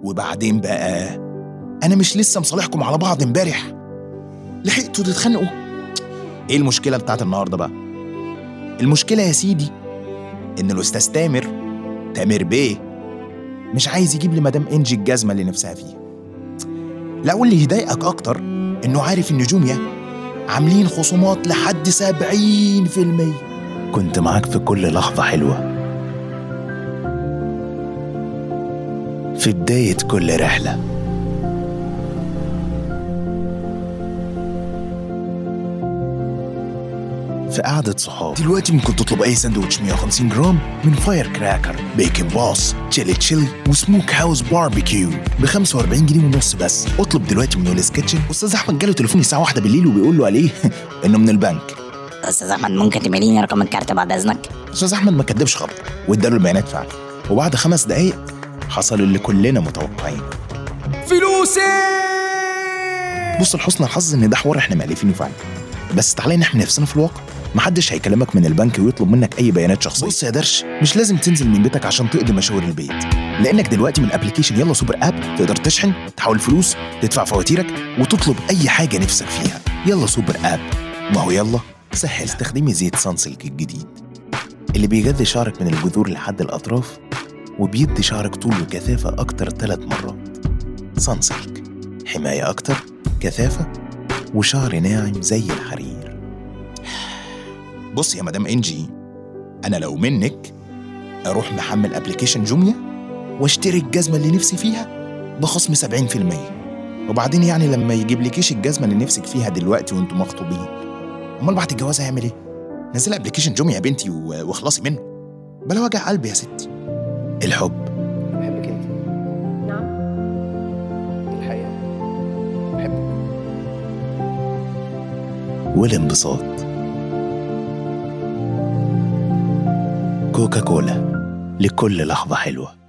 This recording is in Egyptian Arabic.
وبعدين بقى انا مش لسه مصالحكم على بعض امبارح لحقتوا تتخانقوا ايه المشكله بتاعت النهارده بقى المشكله يا سيدي ان الاستاذ تامر تامر بيه مش عايز يجيب لمدام انجي الجزمه اللي نفسها فيها لا واللي يضايقك اكتر انه عارف ان جوميا عاملين خصومات لحد 70% كنت معاك في كل لحظه حلوه في بدايه كل رحله في قعدة صحاب دلوقتي ممكن تطلب أي ساندوتش 150 جرام من فاير كراكر بيكن باص تشيلي تشيلي وسموك هاوس باربيكيو ب 45 جنيه ونص بس اطلب دلوقتي من ويلز كيتشن أستاذ أحمد جاله تليفون الساعة واحدة بالليل وبيقول له عليه إنه من البنك استاذ احمد ممكن تمليني رقم الكارت بعد اذنك أستاذ أحمد ما كدبش خبر واداله البيانات فعلا وبعد خمس دقايق حصل اللي كلنا متوقعين فلوسي بص لحسن الحظ ان ده حوار احنا مألفينه فعلا بس تعالى نحمي نفسنا في الواقع محدش هيكلمك من البنك ويطلب منك اي بيانات شخصيه بص يا درش مش لازم تنزل من بيتك عشان تقضي مشاوير البيت لانك دلوقتي من ابلكيشن يلا سوبر اب تقدر تشحن تحول فلوس تدفع فواتيرك وتطلب اي حاجه نفسك فيها يلا سوبر اب ما هو يلا سهل استخدمي زيت سانسلك الجديد اللي بيغذي شعرك من الجذور لحد الاطراف وبيدي شعرك طول وكثافه اكتر ثلاث مرات سانسلك حمايه اكتر كثافه وشعر ناعم زي الحرير بص يا مدام انجي انا لو منك اروح محمل ابلكيشن جوميا واشتري الجزمه اللي نفسي فيها بخصم 70% وبعدين يعني لما يجيب لكيش الجزمه اللي نفسك فيها دلوقتي وانتم مخطوبين امال بعد الجواز هيعمل ايه نزل ابلكيشن جوميا يا بنتي و- واخلصي منه بلا وجع قلب يا ستي الحب بحبك انت نعم الحقيقه بحبك والانبساط كوكا كولا لكل لحظة حلوة